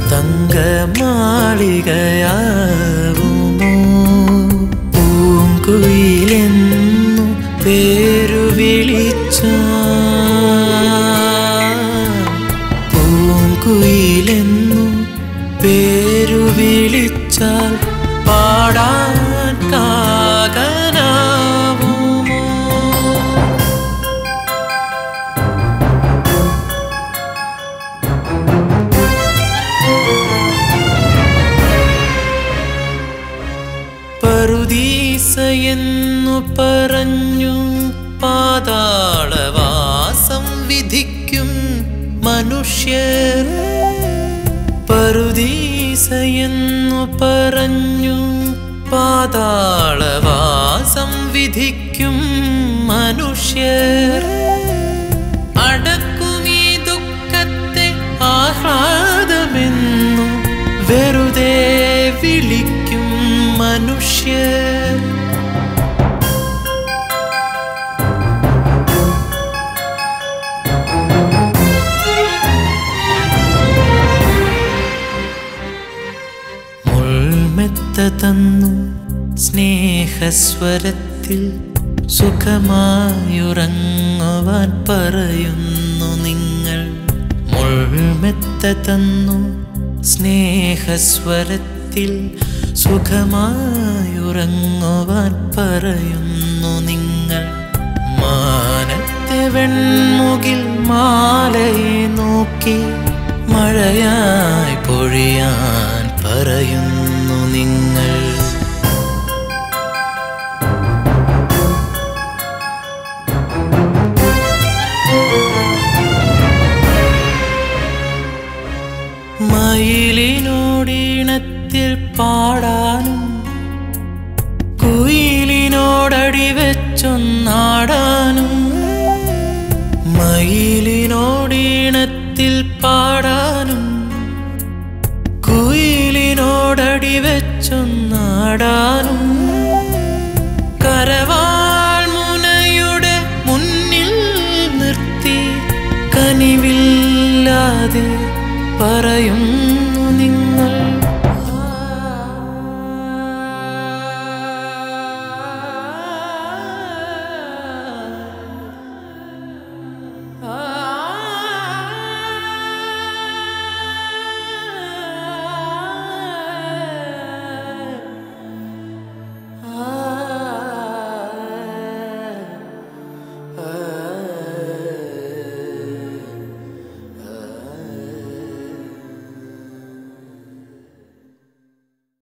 തങ്കമാളികയാവുമോ പൂങ്കുയിലെന്നു പേരു വിളിച്ച പൂങ്കുയിലെന്നു പേരു വിളിച്ചാൽ പാടാൻ കാകനാവുമോ പറുദീസയെന്നു പറഞ്ഞു പാതാളവാസം വിധിക്കും മനുഷ്യർ പറുദീസയെന്നു പറഞ്ഞു പാതാളവാസം വിധിക്കും മനുഷ്യർ അടക്കുമീ ദുഃഖത്തെ ആഹ്ലാദമെന്നു വെറുതെ വിളിക്കും മനുഷ്യർ മുൾമെത്ത തന്നു സ്നേഹസ്വരത്തിൽ സുഖമായുറങ്ങുവാൻ പറയുന്നു നിങ്ങൾ മുൾമെത്ത തന്നു സ്നേഹസ്വരത്തിൽ സുഖമായുറങ്ങുവാൻ പറയുന്നു നിങ്ങൾ മാനത്തെ വെൺമുകിൽ മാലയെ നോക്കി മഴയായി പൊഴിയാൻ പറയുന്നു നിങ്ങൾ മയിലിനോടീണത്തിൽ പാടാനും കുയിലിനോടടി വെച്ചൊന്നാടാനും മയിലിനോടീണത്തിൽ പാടാനും കുയിലിനോടടി വെച്ചൊന്നാടാനും കരവാൾ മുനയുടെ മുന്നിൽ നിർത്തി കനിവില്ലാതെ പറയുന്നു നിങ്ങൾ